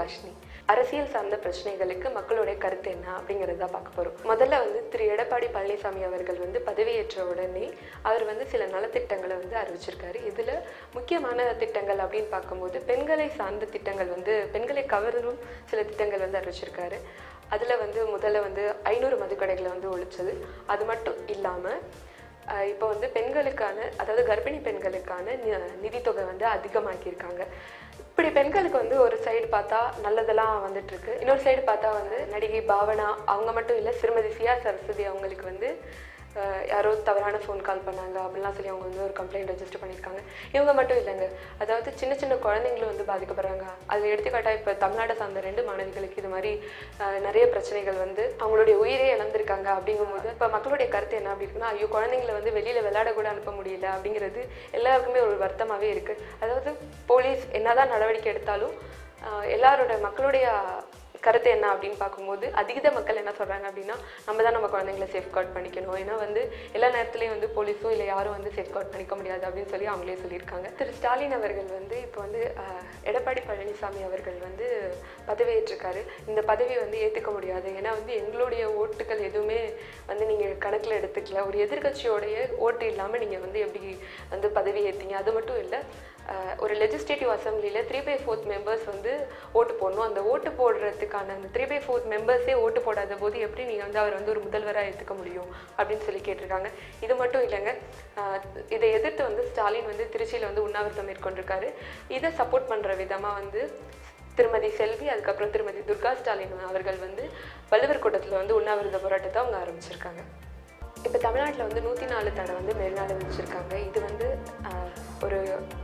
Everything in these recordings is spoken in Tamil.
ஹாஷினி அரசியல் சார்ந்த பிரச்சனைகளுக்கு மக்களுடைய கருத்து என்ன அப்படிங்கிறது தான் பார்க்க போகிறோம் முதல்ல வந்து திரு எடப்பாடி பழனிசாமி அவர்கள் வந்து பதவியேற்ற உடனே அவர் வந்து சில நலத்திட்டங்களை வந்து அறிவிச்சிருக்காரு இதில் முக்கியமான திட்டங்கள் அப்படின்னு பார்க்கும்போது பெண்களை சார்ந்த திட்டங்கள் வந்து பெண்களை கவரும் சில திட்டங்கள் வந்து அறிவிச்சிருக்காரு அதில் வந்து முதல்ல வந்து ஐநூறு மதுக்கடைகளை வந்து ஒழிச்சது அது மட்டும் இல்லாமல் ஆஹ் இப்போ வந்து பெண்களுக்கான அதாவது கர்ப்பிணி பெண்களுக்கான நி- நிதித்தொகை வந்து அதிகமாக்கியிருக்காங்க இப்படி பெண்களுக்கு வந்து ஒரு சைடு பார்த்தா நல்லதெல்லாம் வந்துட்டு இருக்கு இன்னொரு சைடு பார்த்தா வந்து நடிகை பாவனா அவங்க மட்டும் இல்லை திருமதி சியா சரஸ்வதி அவங்களுக்கு வந்து ஆஹ் யாரோ தவறான ஃபோன் கால் பண்ணாங்க அப்படிலாம் சொல்லி அவங்க வந்து ஒரு கம்ப்ளைண்ட் ரெஜிஸ்டர் பண்ணியிருக்காங்க இவங்க மட்டும் இல்லைங்க அதாவது சின்ன சின்ன குழந்தைங்களும் வந்து பாதிக்கப்படுறாங்க அது எடுத்துக்காட்டா இப்போ தமிழ்நாட்டை சார்ந்த ரெண்டு மாணவிகளுக்கு இது மாதிரி ஆஹ் நிறைய பிரச்சனைகள் வந்து அவங்களுடைய உயிரே இழந்திருக்காங்க அப்படிங்கும்போது இப்போ மக்களுடைய கருத்து என்ன அப்படி இருக்குன்னா ஐயோ குழந்தைங்களை வந்து வெளியில விளையாட கூட அனுப்ப முடியல அப்படிங்கிறது எல்லாருக்குமே ஒரு வருத்தமாகவே இருக்கு அதாவது போலீஸ் என்னதான் நடவடிக்கை எடுத்தாலும் ஆஹ் எல்லாரோட மக்களுடைய கருத்து என்ன அப்படின்னு பார்க்கும்போது அதிக மக்கள் என்ன சொல்றாங்க அப்படின்னா நம்ம தான் நம்ம குழந்தைங்களை சேஃப்கார்ட் பண்ணிக்கணும் ஏன்னா வந்து எல்லா நேரத்துலையும் வந்து போலீஸும் இல்லை யாரும் வந்து சேஃப்கார்ட் பண்ணிக்க முடியாது அப்படின்னு சொல்லி அவங்களே சொல்லியிருக்காங்க திரு ஸ்டாலின் அவர்கள் வந்து இப்போ வந்து ஆஹ், எடப்பாடி பழனிசாமி அவர்கள் வந்து பதவியேற்றிருக்காரு இந்த பதவி வந்து ஏற்றுக்க முடியாது ஏன்னா வந்து எங்களுடைய ஓட்டுகள் எதுவுமே வந்து நீங்கள் கணக்கில் எடுத்துக்கல ஒரு எதிர்க்கட்சியோடைய ஓட்டு இல்லாமல் நீங்கள் வந்து எப்படி வந்து பதவி ஏற்றீங்க அது மட்டும் இல்லை ஆஹ் ஒரு லெஜிஸ்லேட்டிவ் அசம்பிளியில் த்ரீ பை ஃபோர்த் மெம்பர்ஸ் வந்து ஓட்டு போடணும் அந்த ஓட்டு போடுறதுக்கான அந்த த்ரீ பை ஃபோர்த் மெம்பர்ஸே ஓட்டு போடாத போது எப்படி நீங்கள் வந்து அவர் வந்து ஒரு முதல்வராக எடுத்துக்க முடியும் அப்படின்னு சொல்லி கேட்டிருக்காங்க இது மட்டும் இல்லைங்க ஆஹ் இதை எதிர்த்து வந்து ஸ்டாலின் வந்து திருச்சியில் வந்து உண்ணாவிரதம் மேற்கொண்டிருக்காரு இதை சப்போர்ட் பண்ணுற விதமாக வந்து திருமதி செல்வி அதுக்கப்புறம் திருமதி துர்கா ஸ்டாலின் அவர்கள் வந்து வள்ளுவர் கூட்டத்தில் வந்து உண்ணாவிரத போராட்டத்தை அவங்க ஆரம்பிச்சிருக்காங்க இப்போ தமிழ்நாட்டில் வந்து நூற்றி நாலு தடை வந்து மெரினால விதிச்சிருக்காங்க இது வந்து ஆஹ், ஒரு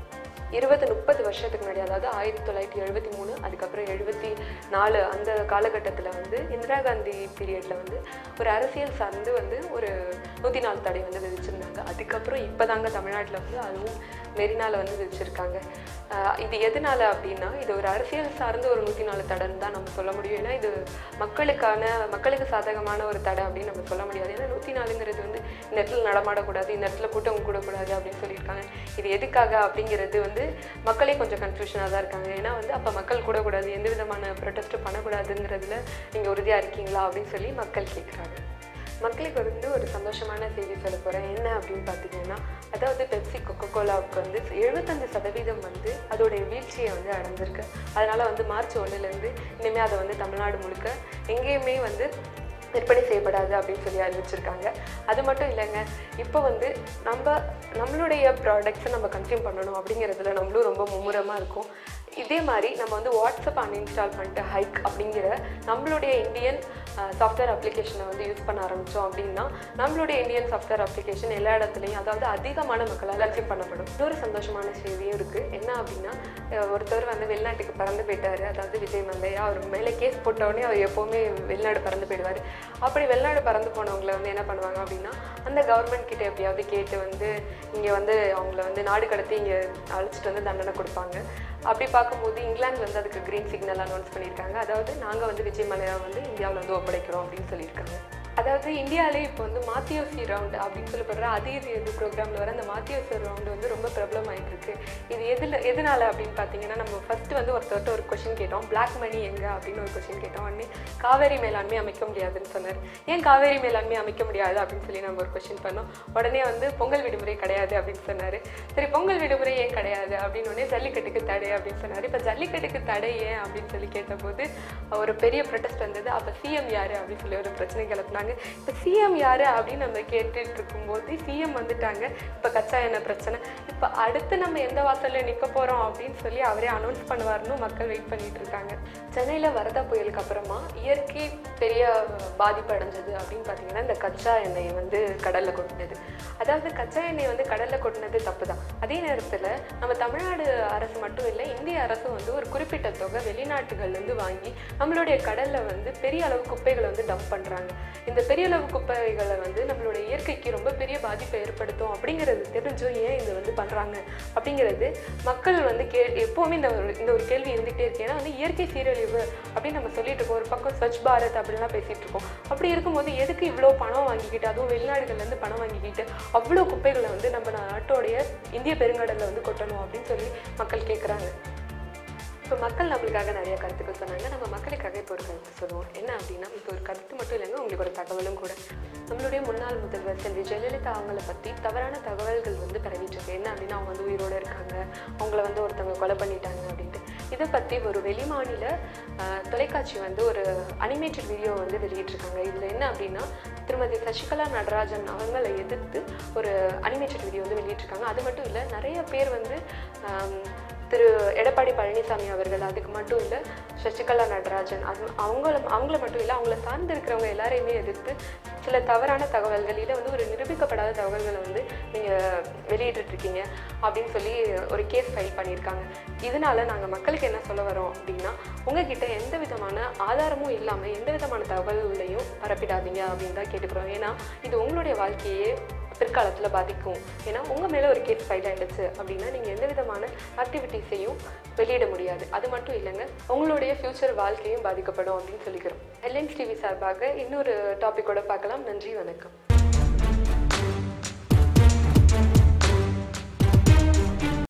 இருபது முப்பது வருஷத்துக்கு முன்னாடி அதாவது ஆயிரத்தி தொள்ளாயிரத்தி எழுபத்தி மூணு அதுக்கப்புறம் எழுபத்தி நாலு அந்த காலகட்டத்தில் வந்து இந்திரா காந்தி பீரியடில் வந்து ஒரு அரசியல் சார்ந்து வந்து ஒரு நூற்றி நாலு தடை வந்து விதிச்சிருந்தாங்க அதுக்கப்புறம் இப்போ தாங்க தமிழ்நாட்டில் வந்து அதுவும் மெரினால வந்து விதிச்சிருக்காங்க ஆஹ் இது எதனால அப்படின்னா இது ஒரு அரசியல் சார்ந்த ஒரு நூற்றி நாலு தடைன்னு தான் நம்ம சொல்ல முடியும் ஏன்னா இது மக்களுக்கான மக்களுக்கு சாதகமான ஒரு தடை அப்படின்னு நம்ம சொல்ல முடியாது ஏன்னா நூற்றி நாலுங்கிறது வந்து இந்த இடத்துல நடமாடக்கூடாது இந்த இடத்துல கூட்டம் கூடக்கூடாது அப்படின்னு சொல்லியிருக்காங்க இது எதுக்காக அப்படிங்கிறது வந்து மக்களே கொஞ்சம் கன்ஃபியூஷனாக தான் இருக்காங்க ஏன்னா வந்து அப்போ மக்கள் கூடக்கூடாது எந்த விதமான ப்ரொட்டஸ்ட்டும் பண்ணக்கூடாதுங்கிறதுல நீங்கள் உறுதியாக இருக்கீங்களா அப்படின்னு சொல்லி மக்கள் கேட்குறாங்க மக்களுக்கு வந்து ஒரு சந்தோஷமான செய்தி சொல்ல போகிறேன் என்ன அப்படின்னு பார்த்தீங்கன்னா அதாவது பெப்சி கொக்கோ கோலாவுக்கு வந்து எழுபத்தஞ்சு சதவீதம் வந்து அதோடைய வீழ்ச்சியை வந்து அடைஞ்சிருக்கு அதனால் வந்து மார்ச் ஒன்றுலேருந்து இனிமேல் அதை வந்து தமிழ்நாடு முழுக்க எங்கேயுமே வந்து விற்பனை செய்யப்படாது அப்படின்னு சொல்லி அறிவிச்சிருக்காங்க அது மட்டும் இல்லைங்க இப்போ வந்து நம்ம நம்மளுடைய ப்ராடக்ட்ஸை நம்ம கன்சியூம் பண்ணணும் அப்படிங்கிறதுல நம்மளும் ரொம்ப மும்முரமாக இருக்கும் இதே மாதிரி நம்ம வந்து வாட்ஸ்அப் அன்இன்ஸ்டால் பண்ணிட்டு ஹைக் அப்படிங்கிற நம்மளுடைய இந்தியன் சாஃப்ட்வேர் அப்ளிகேஷனை வந்து யூஸ் பண்ண ஆரம்பித்தோம் அப்படின்னா நம்மளுடைய இந்தியன் சாஃப்ட்வேர் அப்ளிகேஷன் எல்லா இடத்துலையும் அதாவது அதிகமான மக்களால் அச்சீவ் பண்ணப்படும் இன்னொரு சந்தோஷமான செய்தியும் இருக்குது என்ன அப்படின்னா அஹ் ஒருத்தர் வந்து வெளிநாட்டுக்கு பறந்து போயிட்டாரு அதாவது விஜய் மல்லையா அவர் மேலே கேஸ் போட்டவுடனே அவர் எப்போவுமே வெளிநாடு பறந்து போயிடுவார் அப்படி வெளிநாடு பறந்து போனவங்களை வந்து என்ன பண்ணுவாங்க அப்படின்னா அந்த கவர்மெண்ட் கிட்ட எப்படியாவது கேட்டு வந்து இங்கே வந்து அவங்கள வந்து நாடு கடத்தி இங்கே அழைச்சிட்டு வந்து தண்டனை கொடுப்பாங்க அப்படி பார்க்கும்போது இங்கிலாந்து வந்து அதுக்கு கிரீன் சிக்னல் அனௌன்ஸ் பண்ணியிருக்காங்க அதாவது நாங்கள் வந்து விஜய் மலையா வந்து இந்தியாவில் வந்து ஒப்படைக்கிறோம் அப்படின்னு சொல்லியிருக்காங்க அதாவது இந்தியாவிலே இப்போ வந்து மாத்தியோசி ரவுண்ட் அப்படின்னு சொல்லப்படுற அதே இது இது ப்ரோக்ராமில் வர அந்த மாத்தியோசி ரவுண்ட் வந்து ரொம்ப பிரபலமாயிட்டு இருக்கு இது எதில் எதனால அப்படின்னு பார்த்தீங்கன்னா நம்ம ஃபர்ஸ்ட் வந்து ஒருத்தர்கிட்ட ஒரு கொஷின் கேட்டோம் பிளாக் மணி எங்க அப்படின்னு ஒரு கொஷின் கேட்டோம் உடனே காவேரி மேலாண்மை அமைக்க முடியாதுன்னு சொன்னார் ஏன் காவேரி மேலாண்மை அமைக்க முடியாது அப்படின்னு சொல்லி நம்ம ஒரு கொஷின் பண்ணோம் உடனே வந்து பொங்கல் விடுமுறை கிடையாது அப்படின்னு சொன்னார் சரி பொங்கல் விடுமுறை ஏன் கிடையாது அப்படின்னு உடனே ஜல்லிக்கட்டுக்கு தடை அப்படின்னு சொன்னார் இப்போ ஜல்லிக்கட்டுக்கு தடை ஏன் அப்படின்னு சொல்லி கேட்டபோது ஒரு பெரிய ப்ரொடெஸ்ட் வந்தது அப்போ சிஎம் யாரு அப்படின்னு சொல்லி ஒரு பிரச்சனை கிளப்புனாங்க இப்போ சிஎம் யாரு அப்படின்னு நம்ம கேட்டுட்டு இருக்கும்போது சிஎம் வந்துட்டாங்க இப்போ கச்சா எண்ணெய் பிரச்சனை இப்போ அடுத்து நம்ம எந்த வாசல்ல நிற்க போறோம் அப்படின்னு சொல்லி அவரே அனௌன்ஸ் பண்ணுவாருன்னு மக்கள் வெயிட் பண்ணிட்டு இருக்காங்க சென்னையில் வரதா புயலுக்கு அப்புறமா இயற்கை பெரிய பாதிப்பு அடைஞ்சது அப்படின்னு பார்த்தீங்கன்னா இந்த கச்சா எண்ணெயை வந்து கடல்ல கொட்டினது அதாவது கச்சா எண்ணெய் வந்து கடல்ல கொட்டினது தப்பு தான் அதே நேரத்தில் நம்ம தமிழ்நாடு அரசு மட்டும் இல்லை இந்திய அரசு வந்து ஒரு குறிப்பிட்ட தொகை வெளிநாட்டுகள்ல இருந்து வாங்கி நம்மளுடைய கடல்ல வந்து பெரிய அளவு குப்பைகளை வந்து டம்ப் பண்றாங்க இந்த பெரிய அளவு குப்பைகளை வந்து நம்மளுடைய இயற்கைக்கு ரொம்ப பெரிய பாதிப்பை ஏற்படுத்தும் அப்படிங்கிறது தெரிஞ்சும் ஏன் இது வந்து பண்றாங்க அப்படிங்கிறது மக்கள் வந்து கே எப்போவுமே இந்த ஒரு இந்த ஒரு கேள்வி இருந்துகிட்டே இருக்கு ஏன்னா வந்து இயற்கை சீரழிவு அப்படின்னு நம்ம சொல்லிட்டு இருக்கோம் ஒரு பக்கம் ஸ்வச் பாரத் அப்படின்லாம் பேசிட்டு இருக்கோம் அப்படி இருக்கும்போது எதுக்கு இவ்வளோ பணம் வாங்கிக்கிட்டு அதுவும் வெளிநாடுகள்ல இருந்து பணம் வாங்கிக்கிட்டு அவ்வளோ குப்பைகளை வந்து நம்ம நாட்டோடைய இந்திய பெருங்கடல்ல வந்து கொட்டணும் அப்படின்னு சொல்லி மக்கள் கேட்குறாங்க இப்போ மக்கள் நம்மளுக்காக நிறைய கருத்துக்கள் சொன்னாங்க நம்ம மக்களுக்காக இப்போ ஒரு கருத்து சொல்லுவோம் என்ன அப்படின்னா இது ஒரு கருத்து மட்டும் இல்லைங்க உங்களுக்கு ஒரு தகவலும் கூட நம்மளுடைய முன்னாள் முதல்வர் செல்வி ஜெயலலிதா அவங்கள பற்றி தவறான தகவல்கள் வந்து பரவிட்டு இருக்கு என்ன அப்படின்னா அவங்க வந்து உயிரோடு இருக்காங்க அவங்கள வந்து ஒருத்தவங்க கொலை பண்ணிட்டாங்க அப்படின்ட்டு இதை பற்றி ஒரு வெளிமாநில ஆஹ், தொலைக்காட்சி வந்து ஒரு அனிமேட்டட் வீடியோ வந்து வெளியிட்டிருக்காங்க இதில் என்ன அப்படின்னா திருமதி சசிகலா நடராஜன் அவங்களை எதிர்த்து ஒரு அனிமேட்டட் வீடியோ வந்து வெளியிட்டிருக்காங்க அது மட்டும் இல்லை நிறைய பேர் வந்து ஆம், திரு எடப்பாடி பழனிசாமி அவர்கள் அதுக்கு மட்டும் இல்லை சசிகலா நடராஜன் அது அவங்கள அவங்கள மட்டும் இல்லை அவங்கள சார்ந்து இருக்கிறவங்க எல்லாரையுமே எதிர்த்து சில தவறான தகவல்கள் இல்லை வந்து ஒரு நிரூபிக்கப்படாத தகவல்களை வந்து நீங்கள் வெளியிட்டு இருக்கீங்க அப்படின்னு சொல்லி ஒரு கேஸ் ஃபைல் பண்ணியிருக்காங்க இதனால நாங்கள் மக்களுக்கு என்ன சொல்ல வரோம் அப்படின்னா உங்ககிட்ட எந்த விதமான ஆதாரமும் இல்லாமல் எந்த விதமான தகவல்களையும் பரப்பிடாதீங்க அப்படின்னு தான் கேட்டுக்கிறோம் ஏன்னா இது உங்களுடைய வாழ்க்கையே பிற்காலத்தில் பாதிக்கும் ஏன்னா உங்கள் மேலே ஒரு கேஸ் ஃபைல் ஆகிடுச்சு அப்படின்னா நீங்கள் எந்த விதமான ஆக்டிவிட்டீஸையும் வெளியிட முடியாது அது மட்டும் இல்லைங்க உங்களுடைய ஃப்யூச்சர் வாழ்க்கையும் பாதிக்கப்படும் அப்படின்னு சொல்லிக்கிறோம் எல்என்ஸ் டிவி சார்பாக இன்னொரு டாப்பிக்கோட பார்க்கலாம் நன்றி வணக்கம்